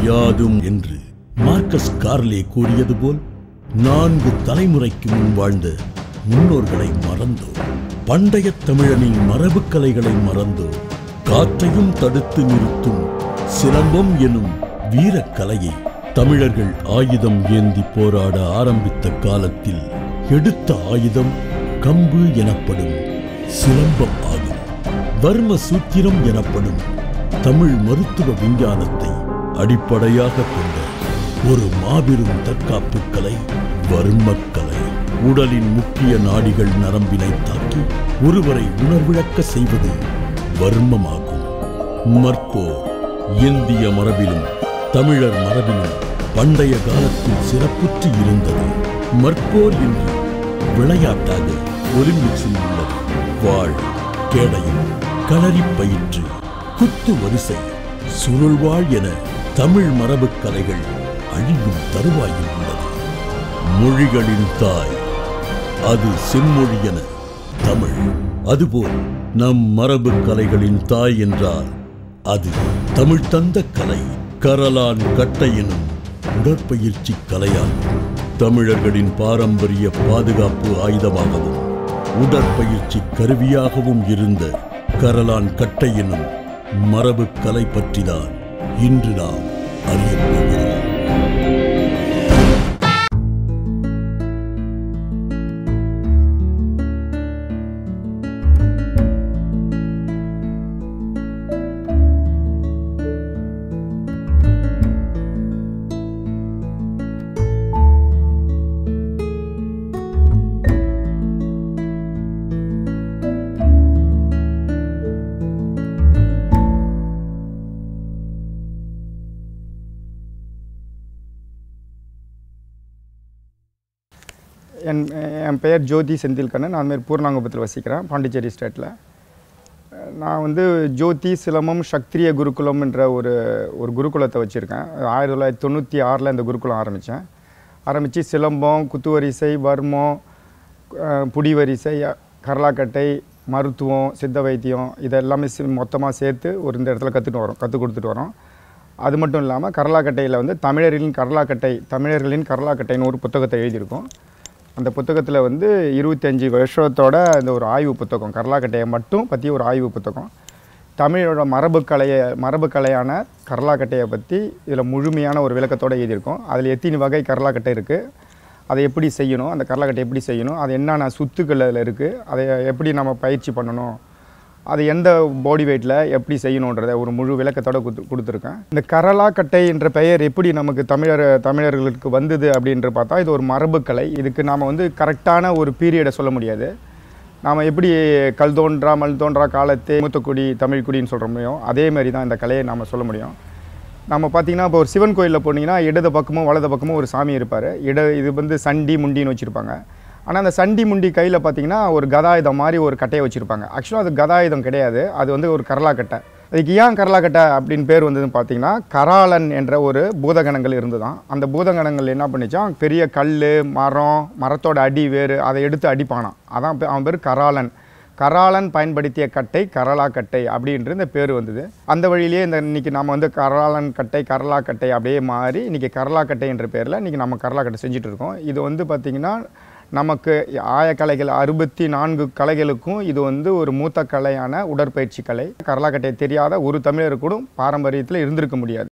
யாதும் என்று மார்க்கஸ் கார்லே கூறியது போல் நான்கு தலைமுறைக்கு முன் வாழ்ந்த முன்னோர்களை மறந்தோம் பண்டைய தமிழனின் மரபுக் கலைகளை மறந்தோம் காற்றையும் தடுத்து நிறுத்தும் சிலம்பம் எனும் வீரக்கலையை தமிழர்கள் ஆயுதம் ஏந்தி போராட ஆரம்பித்த காலத்தில் எடுத்த ஆயுதம் கம்பு எனப்படும் சிலம்பம் ஆகும் வர்ம சூத்திரம் எனப்படும் தமிழ் மருத்துவ விஞ்ஞானத்தை அடிப்படையாக கொண்ட ஒரு மாபெரும் தற்காப்பு கலை வர்மக்கலை உடலின் முக்கிய நாடிகள் நரம்பினை தாக்கி ஒருவரை உணர்விழக்க செய்வது வர்மமாகும் மற்போர் இந்திய மரபிலும் தமிழர் மரபிலும் பண்டைய காலத்தில் சிறப்புற்று இருந்தது மற்போர் என்று விளையாட்டாக ஒலிம்பிக்ஸில் உள்ளது வாழ் கேடயம் களரி பயிற்று குத்து வரிசை சுருள்வாள் என தமிழ் மரபுக் கலைகள் அழியும் தருவாயில் உள்ளது மொழிகளின் தாய் அது செம்மொழி என தமிழ் அதுபோல் நம் மரபு கலைகளின் தாய் என்றால் அது தமிழ் தந்த கலை கரலான் கட்டை எனும் உடற்பயிற்சி கலையாகும் தமிழர்களின் பாரம்பரிய பாதுகாப்பு ஆயுதமாகவும் உடற்பயிற்சி கருவியாகவும் இருந்த கரலான் கட்டை எனும் மரபு கலை பற்றிதான் இன்று நாம் அறியப் போகிறோம் என் என் பெயர் ஜோதி செந்தில்கண்ணன் நான் மாரி பூர்ணாங்குப்பத்தில் வசிக்கிறேன் பாண்டிச்சேரி ஸ்டேட்டில் நான் வந்து ஜோதி சிலம்பம் சக்திரிய குருகுலம் என்ற ஒரு ஒரு குருகுலத்தை வச்சுருக்கேன் ஆயிரத்தி தொள்ளாயிரத்தி தொண்ணூற்றி ஆறில் இந்த குருகுலம் ஆரம்பித்தேன் ஆரம்பித்து சிலம்பம் குத்துவரிசை வர்மம் அஹ், புடிவரிசை கரலாக்கட்டை மருத்துவம் சித்த வைத்தியம் இதெல்லாமே மொத்தமாக சேர்த்து ஒரு இந்த இடத்துல கற்றுட்டு வரோம் கற்றுக் கொடுத்துட்டு வரோம் அது மட்டும் இல்லாமல் கரலாக்கட்டையில் வந்து தமிழர்களின் கரலாக்கட்டை தமிழர்களின் கரலாக்கட்டைன்னு ஒரு புத்தகத்தை எழுதியிருக்கோம் அந்த புத்தகத்தில் வந்து இருபத்தஞ்சி வருஷத்தோட அந்த ஒரு ஆய்வு புத்தகம் கரலாக்கட்டையை மட்டும் பற்றி ஒரு ஆய்வு புத்தகம் தமிழோட மரபு கலையை மரபு கலையான கரலாக்கட்டையை பற்றி இதில் முழுமையான ஒரு விளக்கத்தோடு எழுதியிருக்கோம் அதில் எத்தனை வகை கரலாக்கட்டை இருக்குது அதை எப்படி செய்யணும் அந்த கரலாக்கட்டை எப்படி செய்யணும் அது என்னென்ன சுத்துக்கள் அதில் இருக்குது அதை எப்படி நம்ம பயிற்சி பண்ணணும் அது எந்த பாடி வெயிட்டில் எப்படி செய்யணுன்றத ஒரு முழு விளக்கத்தோட கொடுத்து கொடுத்துருக்கேன் இந்த கரலாக்கட்டை என்ற பெயர் எப்படி நமக்கு தமிழர் தமிழர்களுக்கு வந்தது அப்படின்ற பார்த்தா இது ஒரு மரபுக்கலை இதுக்கு நாம் வந்து கரெக்டான ஒரு பீரியடை சொல்ல முடியாது நாம் எப்படி கல் தோன்றா மல் தோன்றா காலத்தே மூத்தக்குடி தமிழ்குடின்னு சொல்கிற முடியும் அதே மாதிரி தான் இந்த கலையை நாம் சொல்ல முடியும் நம்ம பார்த்தீங்கன்னா இப்போ ஒரு சிவன் கோயிலில் போனீங்கன்னா இடது பக்கமும் வலது பக்கமும் ஒரு சாமி இருப்பார் இட இது வந்து சண்டி முண்டின்னு வச்சுருப்பாங்க ஆனால் அந்த சண்டி முண்டி கையில் பார்த்தீங்கன்னா ஒரு கதாயுதம் மாதிரி ஒரு கட்டையை வச்சுருப்பாங்க ஆக்சுவலாக அது கதாயுதம் கிடையாது அது வந்து ஒரு கரலாக்கட்டை அதுக்கு ஏன் கரலாக்கட்டை அப்படின்னு பேர் வந்ததுன்னு பார்த்தீங்கன்னா கராளன் என்ற ஒரு பூதகணங்கள் இருந்துதான் அந்த பூதகணங்கள் என்ன பண்ணிச்சான் பெரிய கல் மரம் மரத்தோட அடி வேறு அதை எடுத்து அடிப்பானான் அதான் பே- அவன் பேர் கராளன் கராளன் பயன்படுத்திய கட்டை கரலா கட்டை அப்படின்ற இந்த பேர் வந்தது அந்த வழியிலேயே இந்த இன்னைக்கு நம்ம வந்து கராளன் கட்டை கரலா கட்டை அப்படியே மாறி இன்னைக்கு கரலா கட்டை என்ற பேரில் இன்னைக்கு நம்ம கரலா கட்டை செஞ்சுட்டு இருக்கோம் இது வந்து பார்த்திங்கன்னா நமக்கு ஆயக்கலைகள் அறுபத்தி நான்கு கலைகளுக்கும் இது வந்து ஒரு மூத்த கலையான உடற்பயிற்சி கலை கரலாக்கட்டை தெரியாத ஒரு தமிழர் கூட பாரம்பரியத்தில் இருந்திருக்க முடியாது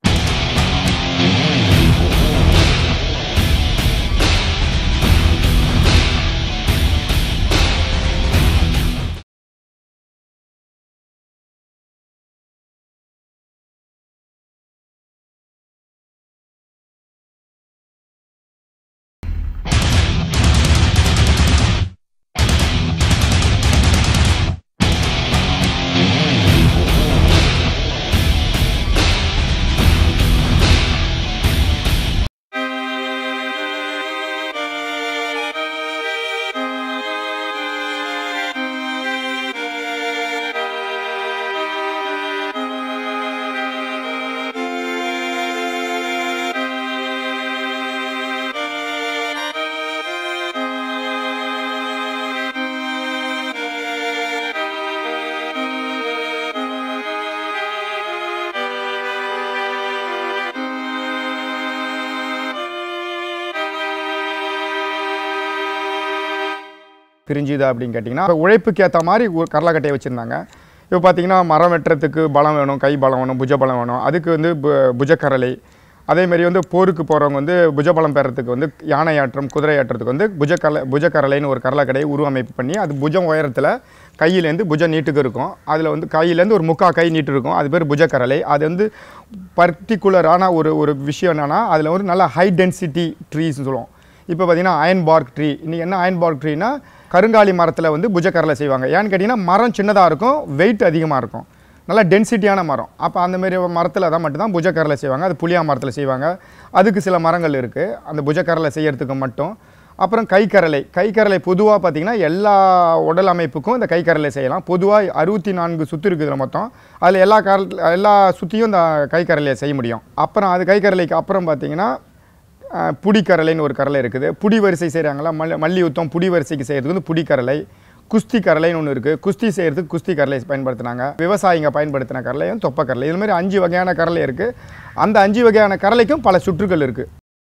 பிரிஞ்சுது அப்படின்னு கேட்டிங்கன்னா இப்ப உழைப்புக்கு ஏற்ற மாதிரி ஒரு கடலக்கட்டையை வச்சுருந்தாங்க இப்போ பார்த்தீங்கன்னா மரம் வெட்டுறதுக்கு பலம் வேணும் கை பலம் வேணும் புஜ பலம் வேணும் அதுக்கு வந்து பு- புஜக்கரலை அதே மாதிரி வந்து போருக்கு போகிறவங்க வந்து புஜபலம் பெறத்துக்கு வந்து யானை ஏற்றம் குதிரை ஏற்றத்துக்கு வந்து புஜக்கலை புஜக்கரலைன்னு ஒரு கரலக்கடையை உருவமைப்பு பண்ணி அது புஜம் உயரத்தில் கையிலேருந்து புஜ நீட்டுக்கு இருக்கும் அதில் வந்து கையிலேருந்து ஒரு முக்கா கை நீட்டு இருக்கும் அது பேர் புஜக்கரலை அது வந்து பர்டிகுலரான ஒரு ஒரு விஷயம் என்னென்னா அதில் ஒரு நல்ல ஹை டென்சிட்டி ட்ரீஸ்னு சொல்லுவோம் இப்போ பார்த்தீங்கன்னா அயன் பார்க் ட்ரீ இன்னைக்கு என்ன அயன் பார்க் ட்ரீனா கருங்காலி மரத்தில் வந்து புஜக்கரலை செய்வாங்க ஏன்னு கேட்டிங்கன்னா மரம் சின்னதாக இருக்கும் வெயிட் அதிகமாக இருக்கும் நல்லா டென்சிட்டியான மரம் அப்போ அந்த மாதிரி மரத்தில் தான் மட்டும்தான் புஜக்கரலை செய்வாங்க அது புளியா மரத்தில் செய்வாங்க அதுக்கு சில மரங்கள் இருக்குது அந்த புஜக்கரலை செய்யறதுக்கு மட்டும் அப்புறம் கைக்கரலை கைக்கரலை பொதுவாக பார்த்தீங்கன்னா எல்லா உடல் அமைப்புக்கும் இந்த கைக்கரலை செய்யலாம் பொதுவாக அறுபத்தி நான்கு சுத்து இருக்குது இதுல மொத்தம் அதில் எல்லா கர எல்லா சுற்றியும் இந்த கைக்கரலையை செய்ய முடியும் அப்புறம் அது கைக்கரலைக்கு அப்புறம் பார்த்தீங்கன்னா அஹ், புடிக்கரலைன்னு ஒரு கரலை இருக்குது புடி வரிசை செய்கிறாங்களா மல் மல்லி யுத்தம் புடி வரிசைக்கு செய்கிறதுக்கு வந்து புடிக்கரலை குஸ்தி கரலைன்னு ஒன்று இருக்குது குஸ்தி செய்கிறதுக்கு குஸ்தி கரலை பயன்படுத்தினாங்க விவசாயிங்க பயன்படுத்தின கரலையும் தொப்ப கரலை இது மாதிரி அஞ்சு வகையான கரலை இருக்குது அந்த அஞ்சு வகையான கரலைக்கும் பல சுற்றுகள் இருக்குது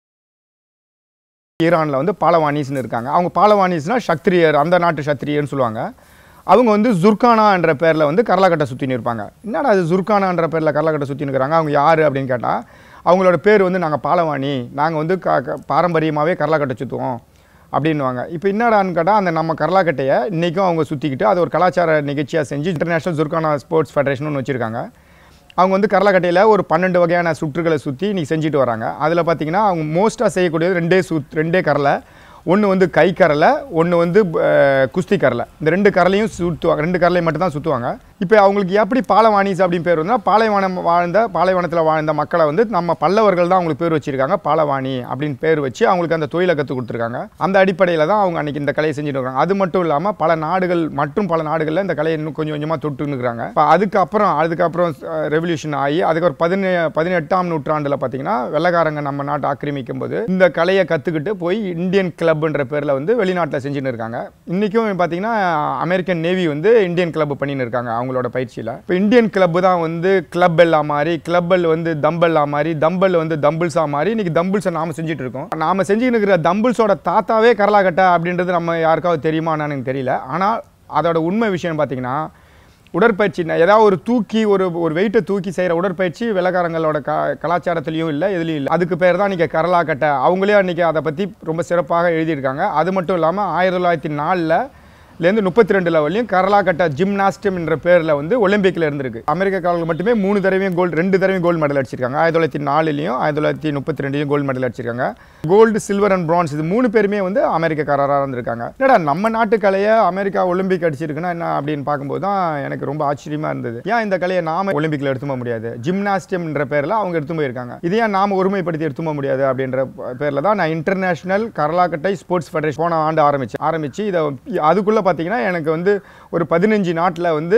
ஈரானில் வந்து பாலவானிஸ்னு இருக்காங்க அவங்க பாலவானிஸ்னா சக்திரியர் அந்த நாட்டு சத்திரியர்னு சொல்லுவாங்க அவங்க வந்து ஜுர்கானா என்ற பேரில் வந்து கரலாக்கட்டை சுற்றின்னு இருப்பாங்க என்னடா அது ஜுர்கானான்ற பேரில் கரலாக்கட்டை சுற்றின்னு இருக்கிறாங்க அவங்க யார் அப்படின்னு கேட்டால் அவங்களோட பேர் வந்து நாங்கள் பாலவாணி நாங்கள் வந்து க க- பாரம்பரியமாகவே கரலாக்கட்டை சுற்றுவோம் அப்படின்னுவாங்க இப்போ என்னடான்னு கேட்டால் அந்த நம்ம கரலாக்கட்டையை இன்றைக்கும் அவங்க சுற்றிக்கிட்டு அது ஒரு கலாச்சார நிகழ்ச்சியாக செஞ்சு இன்டர்நேஷ்னல் ஜுர்கானா ஸ்போர்ட்ஸ் ஃபெடரேஷன் ஒன்று வச்சுருக்காங்க அவங்க வந்து கரலக்கட்டையில் ஒரு பன்னெண்டு வகையான சுற்றுகளை சுற்றி இன்னைக்கு செஞ்சுட்டு வராங்க அதில் பார்த்தீங்கன்னா அவங்க மோஸ்ட்டாக செய்யக்கூடியது ரெண்டே சுத் ரெண்டே கரலை ஒன்று வந்து கை கரலை ஒன்று வந்து அஹ், குஸ்தி கரலை இந்த ரெண்டு கரலையும் சுற்றுவாங்க ரெண்டு கரலையும் மட்டும் தான் சுற்றுவாங்க இப்போ அவங்களுக்கு எப்படி பாலவாணிஸ் அப்படின்னு பேர் வந்தால் பாலைவனம் வாழ்ந்த பாலைவனத்தில் வாழ்ந்த மக்களை வந்து நம்ம பல்லவர்கள் தான் அவங்களுக்கு பேர் வச்சிருக்காங்க பாலவாணி அப்படின்னு பேர் வச்சு அவங்களுக்கு அந்த தொழிலை கற்றுக் கொடுத்துருக்காங்க அந்த அடிப்படையில் தான் அவங்க அன்றைக்கி இந்த கலையை செஞ்சுட்டு இருக்காங்க அது மட்டும் இல்லாமல் பல நாடுகள் மற்றும் பல நாடுகளில் இந்த கலையை இன்னும் கொஞ்சம் கொஞ்சமாக தொட்டுன்னு இருக்கிறாங்க இப்போ அதுக்கப்புறம் அதுக்கப்புறம் ரெவல்யூஷன் ஆகி அதுக்கு ஒரு பதினே பதினெட்டாம் நூற்றாண்டில் பார்த்தீங்கன்னா வெள்ளக்காரங்க நம்ம நாட்டை ஆக்கிரமிக்கும் போது இந்த கலையை கற்றுக்கிட்டு போய் இந்தியன் கிளப்ன்ற பேரில் வந்து வெளிநாட்டில் செஞ்சுன்னு இருக்காங்க இன்றைக்கும் பார்த்தீங்கன்னா அமெரிக்கன் நேவி வந்து இந்தியன் கிளப் பண்ணின்னு இருக்காங்க அவங்களோட பயிற்சியில் இப்போ இந்தியன் கிளப் தான் வந்து கிளப் எல்லாம் மாதிரி கிளப்பல் வந்து தம்பல்லா மாதிரி தம்பல் வந்து தம்பிள்ஸா மாதிரி இன்னைக்கு தம்பிள்ஸை நாம செஞ்சுட்டு இருக்கோம் நாம செஞ்சுட்டு இருக்கிற தம்பிள்ஸோட தாத்தாவே கரலாக்கட்டை அப்படின்றது நம்ம யாருக்காவது தெரியுமான்னு எனக்கு தெரியல ஆனால் அதோட உண்மை விஷயம் பார்த்தீங்கன்னா உடற்பயிற்சி ந- ஏதாவது ஒரு தூக்கி ஒரு ஒரு வெயிட்டை தூக்கி செய்கிற உடற்பயிற்சி வெள்ளக்காரங்களோட க கலாச்சாரத்துலேயும் இல்லை எதுலேயும் இல்லை அதுக்கு பேர் தான் இன்றைக்கி கரலாக்கட்டை அவங்களே அன்றைக்கி அதை பற்றி ரொம்ப சிறப்பாக எழுதியிருக்காங்க அது மட்டும் இல்லாமல் ஆயிரத்தி தொள்ளாயிரத்தி நாலில் லேருந்து முப்பத்தி ரெண்டு லெவல்லையும் கரலாக்கட்டா ஜிம்னாஸ்டம் என்ற பேரில் வந்து ஒலிம்பிக்கில் இருந்திருக்கு அமெரிக்க காலங்கள் மட்டுமே மூணு தடவையும் கோல்டு ரெண்டு தடவையும் கோல்டு மெடல் அடிச்சிருக்காங்க ஆயிரத்தி தொள்ளாயிரத்தி நாலுலையும் ஆயிரத்தி தொள்ளாயிரத்தி முப்பத்தி ரெண்டுலையும் கோல்டு மெடல் அடிச்சிருக்காங்க கோல்டு சில்வர் அண்ட் பிரான்ஸ் இது மூணு பேருமே வந்து அமெரிக்கக்காரராக இருந்திருக்காங்க என்னடா நம்ம நாட்டு கலையை அமெரிக்கா ஒலிம்பிக் அடிச்சிருக்குன்னா என்ன அப்படின்னு பார்க்கும்போது தான் எனக்கு ரொம்ப ஆச்சரியமாக இருந்தது ஏன் இந்த கலையை நாம ஒலிம்பிக்கில் எடுத்து போக முடியாது ஜிம்னாஸ்டியம்ன்ற பேரில் அவங்க எடுத்து போயிருக்காங்க இது ஏன் நாம ஒருமைப்படுத்தி எடுத்து போக முடியாது அப்படின்ற பேரில் தான் நான் இன்டர்நேஷனல் கரலாக்கட்டை ஸ்போர்ட்ஸ் ஃபெடரேஷன் போன ஆண்டு ஆரம்பிச்சு ஆரம்பிச்சு இதை அதுக்குள்ளே பார்த்தீங்கன்னா எனக்கு வந்து ஒரு பதினஞ்சு நாட்டில் வந்து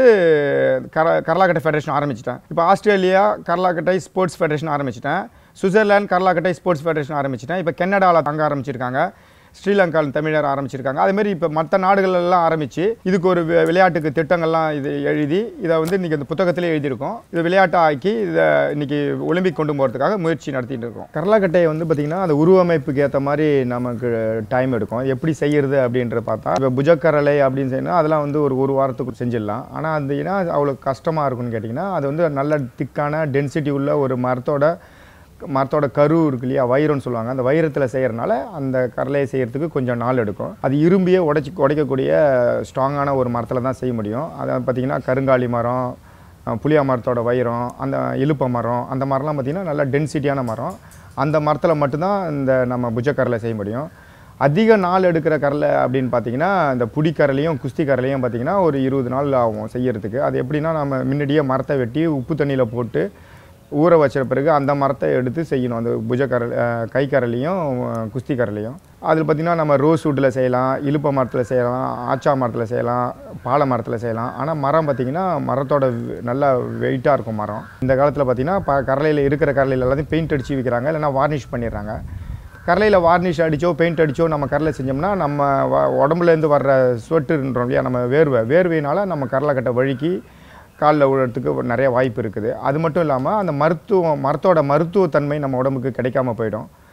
கர கரலாக்கட்டை ஃபெடரேஷன் ஆரம்பிச்சிட்டேன் இப்போ ஆஸ்திரேலியா கரலாக்கட்டை ஸ்போர்ட்ஸ் ஃபெடரேஷன் ஆரம்பிச்சிட்டேன் சுவிட்சர்லாந்து கரலாக்கட்டை ஸ்போர்ட்ஸ் ஃபெடரேஷன் ஆரம்பிச்சிட்டேன் இப்போ கனடாவில் தங்க ஆரம்பிச்சிருக்காங்க ஸ்ரீலங்காவில் தமிழர் ஆரம்பிச்சிருக்காங்க அதே மாதிரி இப்போ மற்ற நாடுகள் எல்லாம் ஆரம்பித்து இதுக்கு ஒரு வி- விளையாட்டுக்கு திட்டங்கள்லாம் இது எழுதி இதை வந்து இன்றைக்கி அந்த புத்தகத்திலே எழுதியிருக்கோம் இதை விளையாட்டாக ஆக்கி இதை இன்னைக்கு ஒலிம்பிக் கொண்டு போகிறதுக்காக முயற்சி நடத்திட்டு இருக்கோம் கரலாக்கட்டையை வந்து பார்த்திங்கன்னா அந்த உருவமைப்புக்கு ஏற்ற மாதிரி நமக்கு டைம் எடுக்கும் எப்படி செய்யறது அப்படின்றத பார்த்தா இப்போ புஜக்கரலை அப்படின்னு செய்யணும் அதெல்லாம் வந்து ஒரு ஒரு வாரத்துக்கு செஞ்சிடலாம் ஆனால் அது ஏன்னா அவ்வளோ கஷ்டமாக இருக்கும்னு கேட்டிங்கன்னா அது வந்து நல்ல திக்கான டென்சிட்டி உள்ள ஒரு மரத்தோட மரத்தோட கரு இருக்கு இல்லையா வைரம்னு சொல்லுவாங்க அந்த வைரத்தில் செய்கிறனால அந்த கரலையை செய்கிறதுக்கு கொஞ்சம் நாள் எடுக்கும் அது இரும்பியே உடைச்சி உடைக்கக்கூடிய ஸ்ட்ராங்கான ஒரு மரத்தில் தான் செய்ய முடியும் அதை பார்த்திங்கன்னா கருங்காலி மரம் அஹ், புளியா மரத்தோட வைரம் அந்த இலுப்ப மரம் அந்த மரம்லாம் பார்த்திங்கன்னா நல்லா டென்சிட்டியான மரம் அந்த மரத்தில் மட்டும்தான் இந்த நம்ம புஜக்கரலை செய்ய முடியும் அதிக நாள் எடுக்கிற கரலை அப்படின்னு பார்த்தீங்கன்னா இந்த புடிக்கரலையும் குஸ்தி கரலையும் பார்த்தீங்கன்னா ஒரு இருபது நாள் ஆகும் செய்யறதுக்கு அது எப்படின்னா நம்ம முன்னாடியே மரத்தை வெட்டி உப்பு தண்ணியில் போட்டு ஊற வச்ச பிறகு அந்த மரத்தை எடுத்து செய்யணும் அந்த புஜக்கரல் அஹ், கைக்கரலையும் அஹ், குஸ்தி கரலையும் அதில் பார்த்திங்கன்னா நம்ம ரோஸ் வுட்டில் செய்யலாம் இலுப்ப மரத்தில் செய்யலாம் ஆச்சா மரத்தில் செய்யலாம் பாலை மரத்தில் செய்யலாம் ஆனால் மரம் பார்த்திங்கன்னா மரத்தோட வெ- நல்லா வெயிட்டாக இருக்கும் மரம் இந்த காலத்தில் பார்த்திங்கன்னா ப கரலையில் இருக்கிற கரலையில் எல்லாத்தையும் பெயிண்ட் அடித்து விற்கிறாங்க இல்லைன்னா வார்னிஷ் பண்ணிடுறாங்க கரலையில் வார்னிஷ் அடித்தோ பெயிண்ட் அடித்தோ நம்ம கரலை செஞ்சோம்னா நம்ம வ- உடம்புலேருந்து வர்ற ஸ்வெட்டுன்றோம் இல்லையா நம்ம வேர்வை வேர்வையினால் நம்ம கரலை கட்ட வழுக்கி காலில் விழுறதுக்கு நிறைய வாய்ப்பு இருக்குது அது மட்டும் இல்லாமல் அந்த மருத்துவம் மரத்தோட மருத்துவத்தன்மை நம்ம உடம்புக்கு கிடைக்காம போயிடும்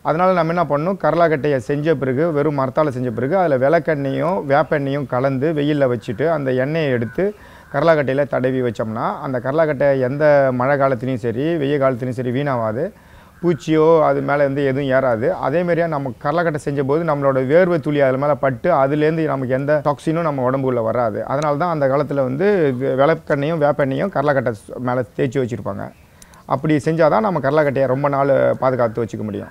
அதனால் நம்ம என்ன பண்ணணும் கரலாக்கட்டையை செஞ்ச பிறகு வெறும் மரத்தால் செஞ்ச பிறகு அதில் விளக்கெண்ணையும் வேப்பெண்ணையும் கலந்து வெயிலில் வச்சுட்டு அந்த எண்ணெயை எடுத்து கரலாக்கட்டையில் தடவி வச்சோம்னா அந்த கரலாக்கட்டை எந்த மழை காலத்துலேயும் சரி வெய்ய காலத்துலேயும் சரி வீணாகாது பூச்சியோ அது மேலே வந்து எதுவும் ஏறாது அதேமாரியா நம்ம கடலக்கட்டை செஞ்ச போது நம்மளோட வேர்வை துளி அது மேலே பட்டு அதுலேருந்து நமக்கு எந்த டாக்ஸினும் நம்ம உடம்புல வராது அதனால தான் அந்த காலத்தில் வந்து வி- விளக்கெண்ணையும் வேப்பெண்ணையும் கடலக்கட்டை மேலே தேய்ச்சி வச்சுருப்பாங்க அப்படி செஞ்சால் தான் நம்ம கடலக்கட்டையை ரொம்ப நாள் பாதுகாத்து வச்சுக்க முடியும்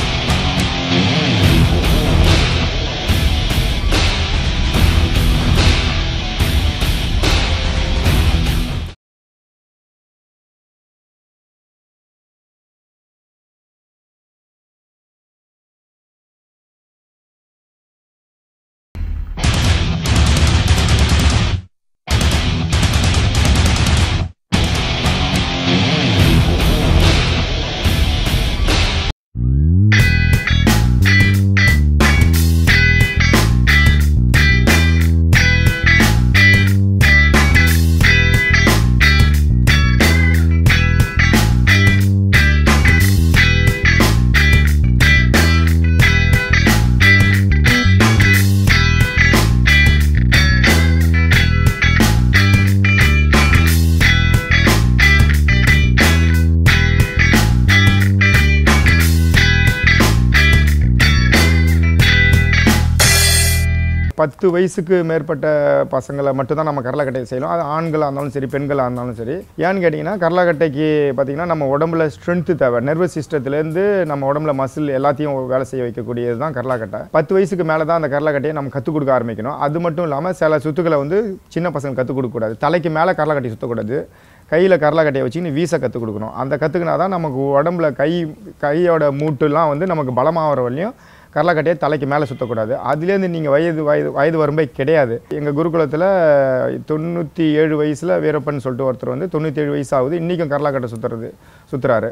பத்து வயசுக்கு மேற்பட்ட பசங்களை மட்டும்தான் நம்ம கடலக்கட்டையை செய்யலாம் அது ஆண்களாக இருந்தாலும் சரி பெண்களாக இருந்தாலும் சரி ஏன்னு கேட்டிங்கன்னா கடலக்கட்டைக்கு பார்த்திங்கன்னா நம்ம உடம்புல ஸ்ட்ரென்த்து தேவை நர்வஸ் சிஸ்டத்துலேருந்து நம்ம உடம்புல மசில் எல்லாத்தையும் வேலை செய்ய வைக்கக்கூடியது தான் கடலக்கட்டை பத்து வயசுக்கு மேலே தான் அந்த கடலக்கட்டையை நம்ம கற்றுக் கொடுக்க ஆரம்பிக்கணும் அது மட்டும் இல்லாமல் சில சுத்துக்களை வந்து சின்ன பசங்க கற்றுக் கொடுக்கக்கூடாது தலைக்கு மேலே கடலக்கட்டை சுற்றக்கூடாது கையில் கடலக்கட்டையை வச்சுன்னு வீச கற்றுக் கொடுக்கணும் அந்த கற்றுக்கினா தான் நமக்கு உடம்புல கை கையோட மூட்டுலாம் வந்து நமக்கு பலமாகிற வரையும் கடலக்கட்டையை தலைக்கு மேலே சுற்றக்கூடாது அதுலேருந்து நீங்கள் வயது வயது வயது வரம்பே கிடையாது எங்கள் குருகுலத்தில் தொண்ணூற்றி ஏழு வயசில் வீரப்பன் சொல்லிட்டு ஒருத்தர் வந்து தொண்ணூற்றி ஏழு வயசு ஆகுது இன்றைக்கும் கடலக்கட்டை சுற்றுறது சுற்றுறாரு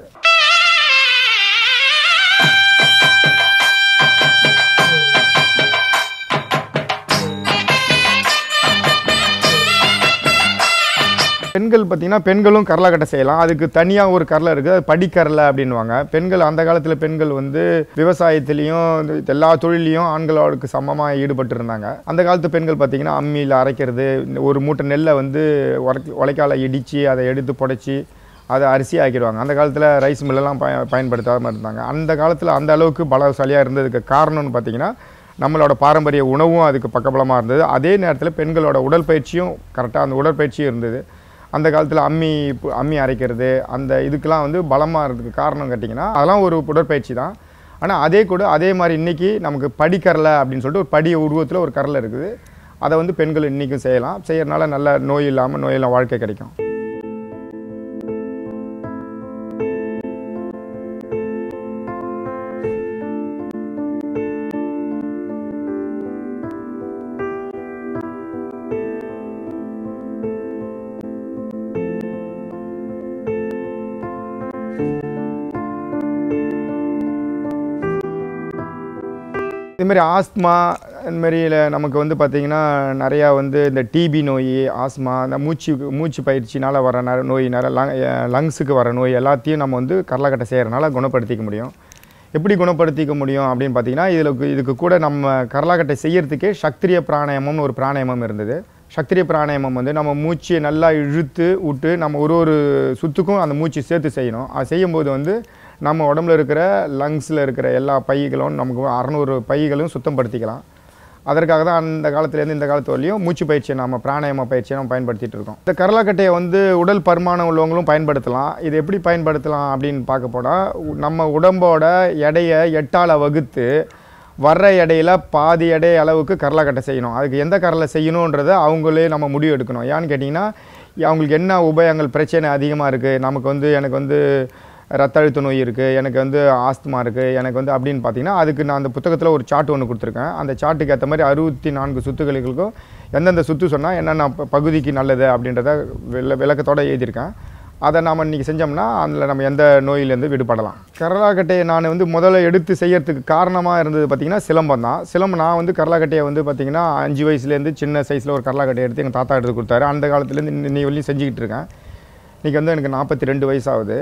பெண்கள் பார்த்தீங்கன்னா பெண்களும் கடலக்கட்டை செய்யலாம் அதுக்கு தனியாக ஒரு கடலை இருக்குது அது படிக்கரலை அப்படின்வாங்க பெண்கள் அந்த காலத்தில் பெண்கள் வந்து விவசாயத்துலேயும் இந்த எல்லா தொழிலையும் ஆண்களோடுக்கு சமமாக ஈடுபட்டு இருந்தாங்க அந்த காலத்து பெண்கள் பார்த்தீங்கன்னா அம்மியில் அரைக்கிறது இந்த ஒரு மூட்டை நெல்லை வந்து உரைக்க உலைக்கால இடித்து அதை எடுத்து புடைச்சி அதை அரிசி ஆக்கிடுவாங்க அந்த காலத்தில் ரைஸ் மில்லெல்லாம் பய பயன்படுத்தாமல் இருந்தாங்க அந்த காலத்தில் அந்த அளவுக்கு பலசாலியாக இருந்ததுக்கு காரணம்னு பார்த்தீங்கன்னா நம்மளோட பாரம்பரிய உணவும் அதுக்கு பக்கபலமாக இருந்தது அதே நேரத்தில் பெண்களோட உடற்பயிற்சியும் கரெக்டாக அந்த உடற்பயிற்சியும் இருந்தது அந்த காலத்தில் அம்மி பு- அம்மி அரைக்கிறது அந்த இதுக்கெல்லாம் வந்து பலமாக இருந்ததுக்கு காரணம் கேட்டிங்கன்னா அதெல்லாம் ஒரு உடற்பயிற்சி தான் ஆனால் அதே கூட அதே மாதிரி இன்றைக்கி நமக்கு படிக்கரலை அப்படின்னு சொல்லிட்டு ஒரு படி உருவத்தில் ஒரு கரலை இருக்குது அதை வந்து பெண்கள் இன்றைக்கும் செய்யலாம் செய்யறதுனால நல்ல நோய் இல்லாமல் நோயில்லாம் வாழ்க்கை கிடைக்கும் இதுமாரி ஆஸ்மா இந்தமாரி நமக்கு வந்து பார்த்திங்கன்னா நிறையா வந்து இந்த டிபி நோய் ஆஸ்மா இந்த மூச்சு மூச்சு பயிற்சினால் வர நர நோய் நிறைய லங் லங்ஸுக்கு வர நோய் எல்லாத்தையும் நம்ம வந்து கடலக்கட்டை செய்கிறனால குணப்படுத்திக்க முடியும் எப்படி குணப்படுத்திக்க முடியும் அப்படின்னு பார்த்தீங்கன்னா இதில் இதுக்கு கூட நம்ம கடலக்கட்டை செய்யறதுக்கே சக்திரிய பிராணாயாமம்னு ஒரு பிராணாயாமம் இருந்தது சக்திரிய பிராணாயாமம் வந்து நம்ம மூச்சை நல்லா இழுத்து விட்டு நம்ம ஒரு ஒரு சுத்துக்கும் அந்த மூச்சு சேர்த்து செய்யணும் அது செய்யும்போது வந்து நம்ம உடம்புல இருக்கிற லங்ஸில் இருக்கிற எல்லா பைகளும் நமக்கு அறநூறு பைகளும் சுத்தப்படுத்திக்கலாம் அதற்காக தான் அந்த காலத்துலேருந்து இந்த காலத்து வரலையும் மூச்சு பயிற்சியை நம்ம பிராணாயாம பயிற்சியை நம்ம பயன்படுத்திட்டு இருக்கோம் இந்த கரலாக்கட்டையை வந்து உடல் பருமானம் உள்ளவங்களும் பயன்படுத்தலாம் இது எப்படி பயன்படுத்தலாம் அப்படின்னு பார்க்க போனால் நம்ம உடம்போட எடையை எட்டால் வகுத்து வர்ற எடையில பாதி எடை அளவுக்கு கரலாக்கட்டை செய்யணும் அதுக்கு எந்த கரலை செய்யணுன்றதை அவங்களே நம்ம முடிவு எடுக்கணும் ஏன்னு கேட்டிங்கன்னா அவங்களுக்கு என்ன உபயங்கள் பிரச்சனை அதிகமாக இருக்குது நமக்கு வந்து எனக்கு வந்து ரத்த அழுத்த நோய் இருக்குது எனக்கு வந்து ஆஸ்துமா இருக்குது எனக்கு வந்து அப்படின்னு பார்த்தீங்கன்னா அதுக்கு நான் அந்த புத்தகத்தில் ஒரு சார்ட் ஒன்று கொடுத்துருக்கேன் அந்த சார்ட்டுக்கு ஏற்ற மாதிரி அறுபத்தி நான்கு சுத்துகளுக்கும் எந்தெந்த சுத்து சொன்னால் என்னென்ன ப- பகுதிக்கு நல்லது அப்படின்றத விள விளக்கத்தோடு எழுதியிருக்கேன் அதை நாம் இன்றைக்கி செஞ்சோம்னா அதில் நம்ம எந்த நோயிலேருந்து விடுபடலாம் கரலாக்கட்டையை நான் வந்து முதல்ல எடுத்து செய்யறதுக்கு காரணமாக இருந்தது பார்த்திங்கன்னா சிலம்பம் தான் சிலம்பம் நான் வந்து கரலாக்கட்டையை வந்து பார்த்திங்கன்னா அஞ்சு வயசுலேருந்து சின்ன சைஸில் ஒரு கரலாக்கட்டையை எடுத்து எங்கள் தாத்தா எடுத்து கொடுத்தாரு அந்த காலத்துலேருந்து இன்னி வரையும் செஞ்சுக்கிட்டு இருக்கேன் இன்றைக்கி வந்து எனக்கு நாற்பத்தி ரெண்டு வயசாகுது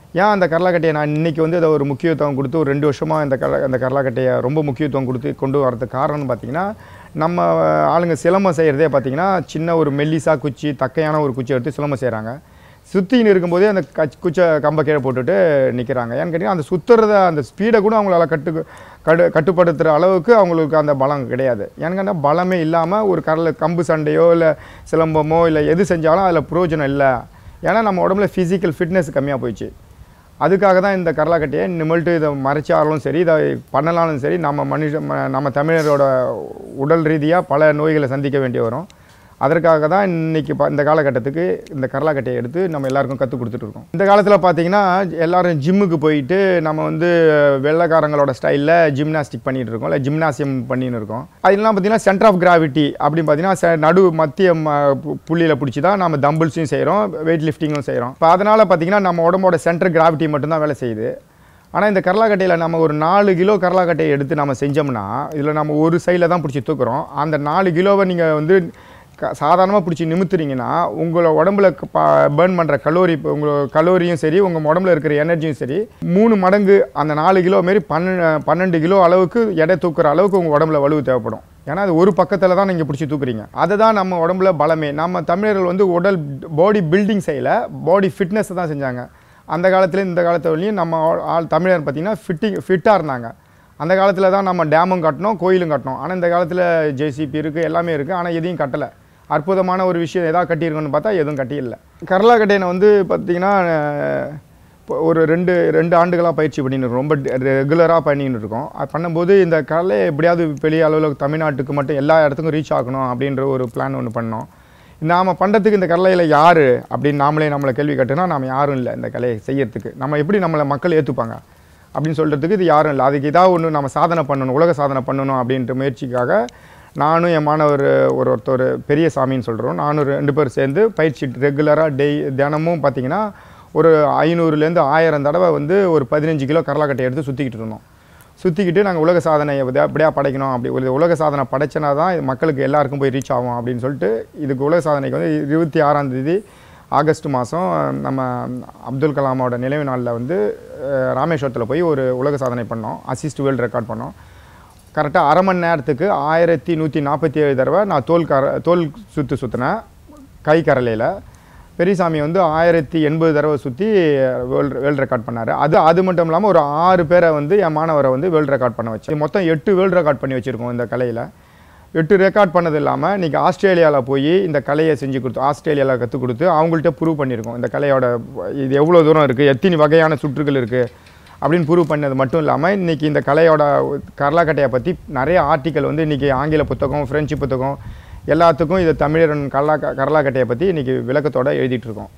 ஏன் அந்த கரலாக்கட்டையை நான் இன்னைக்கு வந்து அதை ஒரு முக்கியத்துவம் கொடுத்து ஒரு ரெண்டு வருஷமாக இந்த கரலா அந்த கரலாக்கட்டையை ரொம்ப முக்கியத்துவம் கொடுத்து கொண்டு வரதுக்கு காரணம்னு பார்த்தீங்கன்னா நம்ம ஆளுங்க சிலம்பம் செய்கிறதே பார்த்தீங்கன்னா சின்ன ஒரு மெல்லிசா குச்சி தக்கையான ஒரு குச்சி எடுத்து சிலம்பம் செய்கிறாங்க சுற்றின்னு இருக்கும்போதே அந்த கச் குச்சை கம்பை கீழே போட்டுட்டு நிற்கிறாங்க ஏன்னு கேட்டிங்கன்னா அந்த சுற்றுறத அந்த ஸ்பீடை கூட அவங்களால கட்டு கடு கட்டுப்படுத்துகிற அளவுக்கு அவங்களுக்கு அந்த பலம் கிடையாது ஏன்னு கேட்டால் பலமே இல்லாமல் ஒரு கரல கம்பு சண்டையோ இல்லை சிலம்பமோ இல்லை எது செஞ்சாலும் அதில் பிரயோஜனம் இல்லை ஏன்னா நம்ம உடம்புல ஃபிசிக்கல் ஃபிட்னஸ் கம்மியாக போயிடுச்சு அதுக்காக தான் இந்த கரலாக்கட்டையை இனிமேல்ட்டு இதை மறைச்சாலும் சரி இதை பண்ணலாலும் சரி நம்ம மனுஷ ம- நம்ம தமிழரோட உடல் ரீதியாக பல நோய்களை சந்திக்க வேண்டி வரும் அதற்காக தான் இன்னைக்கு ப- இந்த காலகட்டத்துக்கு இந்த கரலாக்கட்டையை எடுத்து நம்ம எல்லாருக்கும் கற்றுக் கொடுத்துட்டு இருக்கோம் இந்த காலத்தில் பார்த்தீங்கன்னா எல்லாரும் ஜிம்முக்கு போயிட்டு நம்ம வந்து வெள்ளைக்காரங்களோட ஸ்டைலில் ஜிம்னாஸ்டிக் பண்ணிட்டு இருக்கோம் இல்லை ஜிம்னாசியம் பண்ணின்னு இருக்கோம் அதெல்லாம் பார்த்தீங்கன்னா சென்டர் ஆஃப் கிராவிட்டி அப்படின்னு பார்த்தீங்கன்னா செ- நடு மத்திய புள்ளியில் பிடிச்சி தான் நம்ம தம்பிள்ஸையும் செய்கிறோம் வெயிட் லிஃப்டிங்கும் செய்கிறோம் இப்போ அதனால் பார்த்தீங்கன்னா நம்ம உடம்போட சென்டர் கிராவிட்டி மட்டும்தான் வேலை செய்யுது ஆனால் இந்த கரலாக்கட்டையில் நம்ம ஒரு நாலு கிலோ கரலாக்கட்டையை எடுத்து நம்ம செஞ்சோம்னா இதில் நம்ம ஒரு சைடில் தான் பிடிச்சி தூக்குறோம் அந்த நாலு கிலோவை நீங்கள் வந்து க சாதாரணமாக பிடிச்சி நிமித்துறீங்கன்னா உங்களோட உடம்புல பேர்ன் பண்ணுற கலோரி இப்போ உங்களோட கலோரியும் சரி உங்கள் உடம்புல இருக்கிற எனர்ஜியும் சரி மூணு மடங்கு அந்த நாலு கிலோ மாரி பன்ன பன்னெண்டு கிலோ அளவுக்கு எடை தூக்குற அளவுக்கு உங்கள் உடம்புல வலுவு தேவைப்படும் ஏன்னா அது ஒரு பக்கத்தில் தான் நீங்கள் பிடிச்சி தூக்குறீங்க அதை தான் நம்ம உடம்புல பலமே நம்ம தமிழர்கள் வந்து உடல் பாடி பில்டிங் செய்யல பாடி ஃபிட்னஸ் தான் செஞ்சாங்க அந்த காலத்துல இந்த காலத்து வரையும் நம்ம ஆள்- ஆள் தமிழர் பார்த்திங்கன்னா ஃபிட்டிங் ஃபிட்டாக இருந்தாங்க அந்த காலத்தில் தான் நம்ம டேமும் கட்டணும் கோயிலும் கட்டணும் ஆனால் இந்த காலத்தில் ஜேசிபி இருக்குது எல்லாமே இருக்குது ஆனால் எதையும் கட்டலை அற்புதமான ஒரு விஷயம் எதாவது கட்டியிருக்கோன்னு பார்த்தா எதுவும் கட்டியில்லை கரலாக்கட்டையனை வந்து பார்த்திங்கன்னா அஹ், இப்போ ஒரு ரெண்டு ரெண்டு ஆண்டுகளாக பயிற்சி பண்ணின்னு இருக்கோம் ரொம்ப ரெகுலராக பண்ணின்னு இருக்கோம் அது பண்ணும்போது இந்த கலையை எப்படியாவது பெரிய அளவில் தமிழ்நாட்டுக்கு மட்டும் எல்லா இடத்துக்கும் ரீச் ஆகணும் அப்படின்ற ஒரு பிளான் ஒன்று பண்ணோம் நாம் பண்ணுறதுக்கு இந்த கலையில் யார் அப்படின்னு நாமளே நம்மளை கேள்வி கேட்டோன்னா நாம் யாரும் இல்லை இந்த கலையை செய்யறதுக்கு நம்ம எப்படி நம்மளை மக்கள் ஏற்றுப்பாங்க அப்படின்னு சொல்கிறதுக்கு இது யாரும் இல்லை அதுக்கு ஏதாவது ஒன்று நம்ம சாதனை பண்ணணும் உலக சாதனை பண்ணணும் அப்படின்ற முயற்சிக்காக நானும் என் மாணவர் ஒரு ஒருத்தர் பெரிய சாமின்னு சொல்கிறோம் நானும் ரெண்டு பேர் சேர்ந்து பயிற்சி ரெகுலராக டெய் தினமும் பார்த்தீங்கன்னா ஒரு ஐநூறுலேருந்து ஆயிரம் தடவை வந்து ஒரு பதினஞ்சு கிலோ கரலாக்கட்டை எடுத்து சுற்றிக்கிட்டு இருந்தோம் சுற்றிக்கிட்டு நாங்கள் உலக சாதனையை வந்து அப்படியே படைக்கணும் அப்படி ஒரு உலக சாதனை படைச்சனா தான் இது மக்களுக்கு எல்லாருக்கும் போய் ரீச் ஆகும் அப்படின்னு சொல்லிட்டு இதுக்கு உலக சாதனைக்கு வந்து இருபத்தி ஆறாம் தேதி ஆகஸ்ட் மாதம் நம்ம அப்துல் கலாமோட நினைவு நாளில் வந்து அஹ், ராமேஸ்வரத்தில் போய் ஒரு உலக சாதனை பண்ணோம் அசிஸ்ட் வேர்ல்டு ரெக்கார்ட் பண்ணோம் கரெக்டாக அரை மணி நேரத்துக்கு ஆயிரத்தி நூற்றி நாற்பத்தி ஏழு தடவை நான் தோல் கர தோல் சுற்று சுற்றினேன் கை கரலையில் பெரியசாமி வந்து ஆயிரத்தி எண்பது தடவை சுற்றி வேர்ல்டு வேர்ல்டு ரெக்கார்ட் பண்ணார் அது அது மட்டும் இல்லாமல் ஒரு ஆறு பேரை வந்து என் மாணவரை வந்து வேர்ல்டு ரெக்கார்ட் பண்ண வச்சு மொத்தம் எட்டு வேர்ல்டு ரெக்கார்ட் பண்ணி வச்சுருக்கோம் இந்த கலையில் எட்டு ரெக்கார்ட் பண்ணது இல்லாமல் இன்றைக்கி ஆஸ்திரேலியாவில் போய் இந்த கலையை செஞ்சு கொடுத்து ஆஸ்திரேலியாவில் கற்றுக் கொடுத்து அவங்கள்ட்ட ப்ரூவ் பண்ணியிருக்கோம் இந்த கலையோட இது எவ்வளோ தூரம் இருக்குது எத்தனை வகையான சுற்றுகள் இருக்குது அப்படின்னு ப்ரூவ் பண்ணது மட்டும் இல்லாமல் இன்றைக்கி இந்த கலையோட கரலாக்கட்டையை பற்றி நிறைய ஆர்டிக்கல் வந்து இன்றைக்கி ஆங்கில புத்தகம் ஃப்ரெஞ்சு புத்தகம் எல்லாத்துக்கும் இது தமிழரன் கரலா கரலாக்கட்டையை பற்றி இன்றைக்கி விளக்கத்தோட எழுதிட்டு இருக்கோம்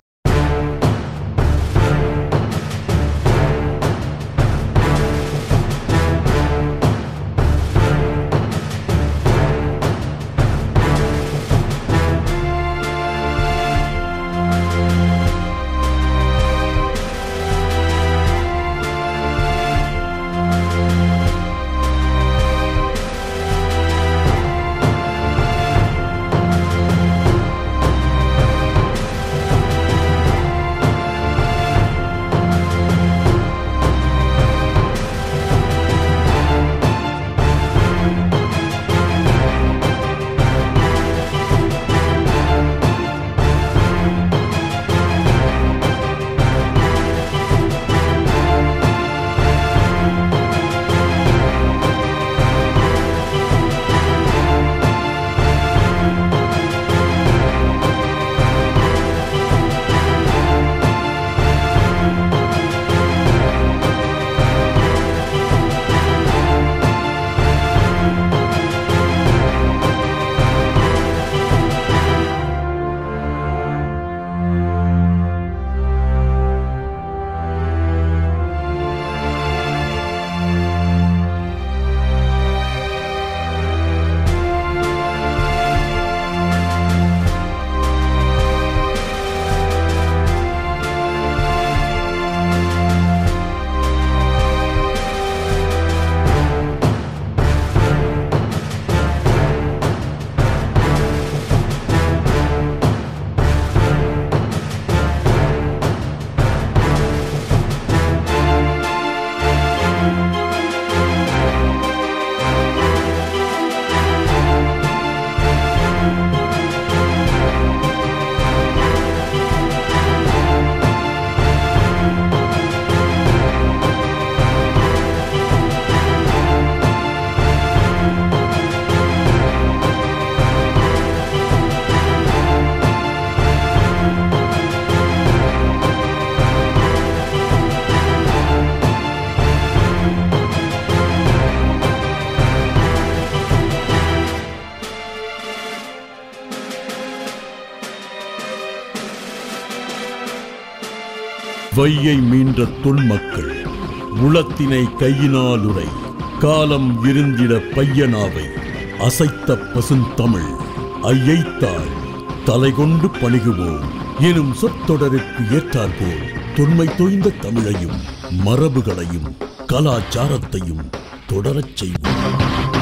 வையை மீன்ற தொன்மக்கள் உளத்தினை கையினால் உரை காலம் இருந்திட பையனாவை அசைத்த பசுந்தமிழ் ஐயைத்தாள் தலை கொண்டு பணிகுவோம் எனும் சொற்றொடருக்கு ஏற்றாற்போல் தொன்மை தொய்ந்த தமிழையும் மரபுகளையும் கலாச்சாரத்தையும் தொடரச் செய்வோம்